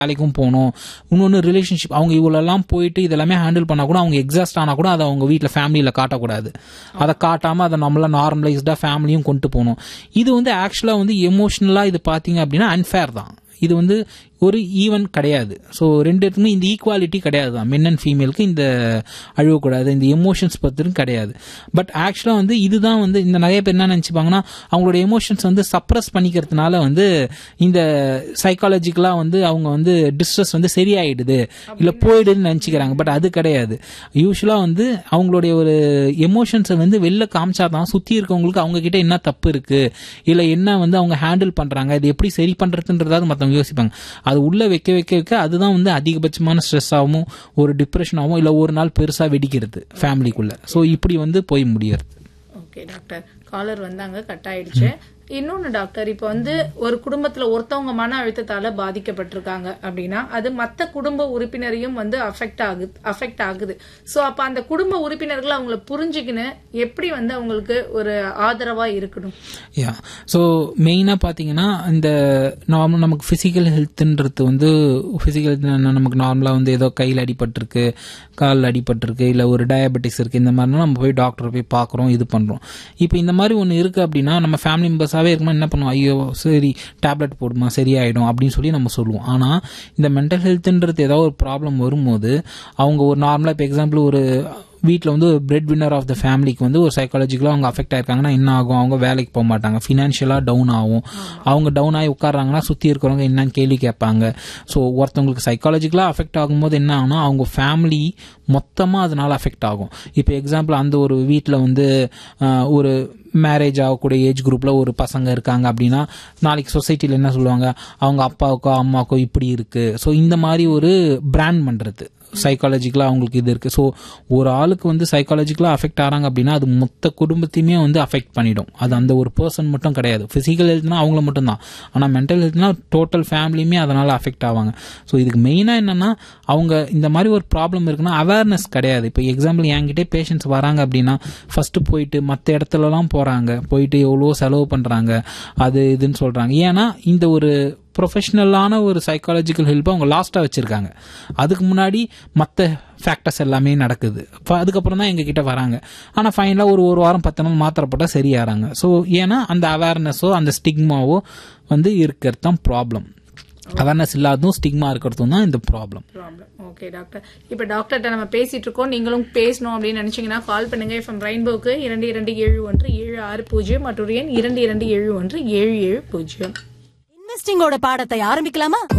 வேலைக்கும் போகணும் இன்னொன்று ரிலேஷன்ஷிப் அவங்க இவ்வளோலாம் போயிட்டு இதெல்லாமே ஹேண்டில் பண்ணா கூட அவங்க எக்ஸாஸ்ட் ஆனால் கூட அதை அவங்க வீட்டில் ஃபேமிலியில் காட்டக்கூடாது அதை காட்டாமல் அதை நம்மள நார்மலைஸ்டாக ஃபேமிலியும் கொண்டு போகணும் இது வந்து ஆக்சுவலாக வந்து எமோஷ்னலாக இது பார்த்தீங்க அப்படின்னா அன்ஃபேர் தான் இது வந்து ஒரு ஈவன் கிடையாது ஸோ ரெண்டு இடத்துக்குமே இந்த ஈக்குவாலிட்டி கிடையாது தான் மென் அண்ட் ஃபீமேலுக்கு இந்த அழுவக்கூடாது இந்த எமோஷன்ஸ் பத்திரும் கிடையாது பட் ஆக்சுவலாக வந்து இதுதான் வந்து இந்த நிறைய பேர் என்ன நினச்சிப்பாங்கன்னா அவங்களோட எமோஷன்ஸ் வந்து சப்ரஸ் பண்ணிக்கிறதுனால வந்து இந்த சைக்காலஜிக்கலாக வந்து அவங்க வந்து டிஸ்ட்ரெஸ் வந்து சரியாயிடுது இல்லை போயிடுதுன்னு நினச்சிக்கிறாங்க பட் அது கிடையாது யூஸ்வலாக வந்து அவங்களுடைய ஒரு எமோஷன்ஸை வந்து வெளில காமிச்சா தான் சுற்றி இருக்கவங்களுக்கு அவங்க கிட்ட என்ன தப்பு இருக்கு இல்லை என்ன வந்து அவங்க ஹேண்டில் பண்ணுறாங்க இது எப்படி சரி பண்ணுறதுன்றதாவது மற்றவங்க யோசிப்பாங்க அது உள்ள வைக்க வைக்க வைக்க அதுதான் வந்து அதிகபட்சமான ஸ்ட்ரெஸ்ஸாகவும் ஒரு டிப்ரெஷனாகவும் இல்லை ஒரு நாள் பெருசாக வெடிக்கிறது ஃபேமிலிக்குள்ள ஸோ இப்படி வந்து போய் முடியறது ஓகே டாக்டர் காலர் வந்தாங்க கட் ஆயிடுச்சு இன்னொன்னு டாக்டர் இப்போ வந்து ஒரு குடும்பத்துல ஒருத்தவங்க மன அழுத்தத்தால பாதிக்கப்பட்டிருக்காங்க அப்படின்னா அது மத்த குடும்ப உறுப்பினரையும் வந்து அஃபெக்ட் ஆகுது அஃபெக்ட் ஆகுது சோ அப்ப அந்த குடும்ப உறுப்பினர்கள் அவங்கள புரிஞ்சுக்கின்னு எப்படி வந்து அவங்களுக்கு ஒரு ஆதரவா இருக்கணும் யா ஸோ மெயினாக பார்த்தீங்கன்னா இந்த நார்மல் நமக்கு ஃபிசிக்கல் ஹெல்த்துன்றது வந்து ஃபிசிக்கல் நமக்கு நார்மலாக வந்து ஏதோ கையில் அடிபட்டிருக்கு காலில் அடிபட்டிருக்கு இல்லை ஒரு டயபெட்டிஸ் இருக்குது இந்த மாதிரினா நம்ம போய் டாக்டரை போய் பார்க்குறோம் இது பண்ணுறோம் இப்போ இந்த மாதிரி ஒன்று இருக்குது அப்படின்னா நம்ம ஃபேமிலி மெம்பர்ஸாகவே இருக்குமா என்ன பண்ணுவோம் ஐயோ சரி டேப்லெட் போடுமா சரியாயிடும் அப்படின்னு சொல்லி நம்ம சொல்லுவோம் ஆனால் இந்த மென்டல் ஹெல்த்துன்றது ஏதாவது ஒரு ப்ராப்ளம் வரும்போது அவங்க ஒரு நார்மலாக இப்போ எக்ஸாம்பிள் ஒரு வீட்டில் வந்து ஒரு பிரெட் வின்னர் ஆஃப் த ஃபேமிலிக்கு வந்து ஒரு சைக்காலஜிக்கலாக அவங்க அஃபெக்ட் ஆயிருக்காங்கன்னா என்ன ஆகும் அவங்க வேலைக்கு போக மாட்டாங்க ஃபினான்ஷியலாக டவுன் ஆகும் அவங்க டவுன் ஆகி உட்காராங்கன்னா சுற்றி இருக்கிறவங்க என்னன்னு கேள்வி கேட்பாங்க ஸோ ஒருத்தவங்களுக்கு சைக்காலஜிக்கலாக அஃபெக்ட் ஆகும்போது என்ன ஆகும்னா அவங்க ஃபேமிலி மொத்தமாக அதனால அஃபெக்ட் ஆகும் இப்போ எக்ஸாம்பிள் அந்த ஒரு வீட்டில் வந்து ஆஹ், ஒரு மேரேஜ் ஆகக்கூடிய ஏஜ் குரூப்பில் ஒரு பசங்க இருக்காங்க அப்படின்னா நாளைக்கு சொசைட்டியில் என்ன சொல்லுவாங்க அவங்க அப்பாவுக்கோ அம்மாவுக்கோ இப்படி இருக்குது ஸோ இந்த மாதிரி ஒரு பிராண்ட் பண்ணுறது சைக்காலஜிக்கலாக அவங்களுக்கு இது இருக்குது ஸோ ஒரு ஆளுக்கு வந்து சைக்காலஜிக்கலாக அஃபெக்ட் ஆகிறாங்க அப்படின்னா அது மொத்த குடும்பத்தையுமே வந்து அஃபெக்ட் பண்ணிடும் அது அந்த ஒரு பர்சன் மட்டும் கிடையாது ஃபிசிக்கல் ஹெல்த்னா அவங்கள மட்டும்தான் ஆனால் மென்டல் ஹெல்த்னா டோட்டல் ஃபேமிலியுமே அதனால் அஃபெக்ட் ஆவாங்க ஸோ இதுக்கு மெயினாக என்னென்னா அவங்க இந்த மாதிரி ஒரு ப்ராப்ளம் இருக்குன்னா அவேர்னஸ் கிடையாது இப்போ எக்ஸாம்பிள் என்கிட்டே பேஷண்ட்ஸ் வராங்க அப்படின்னா ஃபஸ்ட்டு போயிட்டு மற்ற இடத்துலலாம் போகிறாங்க போயிட்டு எவ்வளோ செலவு பண்ணுறாங்க அது இதுன்னு சொல்கிறாங்க ஏன்னா இந்த ஒரு ப்ரொஃபஷ்னலான ஒரு சைக்காலஜிக்கல் ஹெல்ப்பை அவங்க லாஸ்ட்டாக வச்சுருக்காங்க அதுக்கு முன்னாடி மற்ற ஃபேக்டர்ஸ் எல்லாமே நடக்குது இப்போ அதுக்கப்புறம் தான் எங்ககிட்ட வராங்க ஆனால் ஃபைனலாக ஒரு ஒரு வாரம் பத்து நாள் மாத்திரை போட்டால் சரியாகிறாங்க ஸோ ஏன்னா அந்த அவேர்னஸோ அந்த ஸ்டிக்மாவோ வந்து இருக்கிறது தான் ப்ராப்ளம் அவேர்னஸ் இல்லாததும் ஸ்டிக்மா இருக்கிறதும் தான் இந்த ப்ராப்ளம் ப்ராப்ளம் ஓகே டாக்டர் இப்போ டாக்டர்கிட்ட நம்ம பேசிட்டு இருக்கோம் நீங்களும் பேசணும் அப்படின்னு நினைச்சீங்கன்னா கால் பண்ணுங்க எஃப்எம் ரெயின்போக்கு இரண்டு இரண்டு ஏழு ஒன்று ஏழு ஆறு பூஜ்ஜியம் மற்றும் எண் இரண்டு இரண்டு ஏழு ஒன்று ஏழு ஏழு பூஜ்ஜியம் இன்வெஸ்டிங்கோட பாடத்தை ஆரம்பிக்கலாமா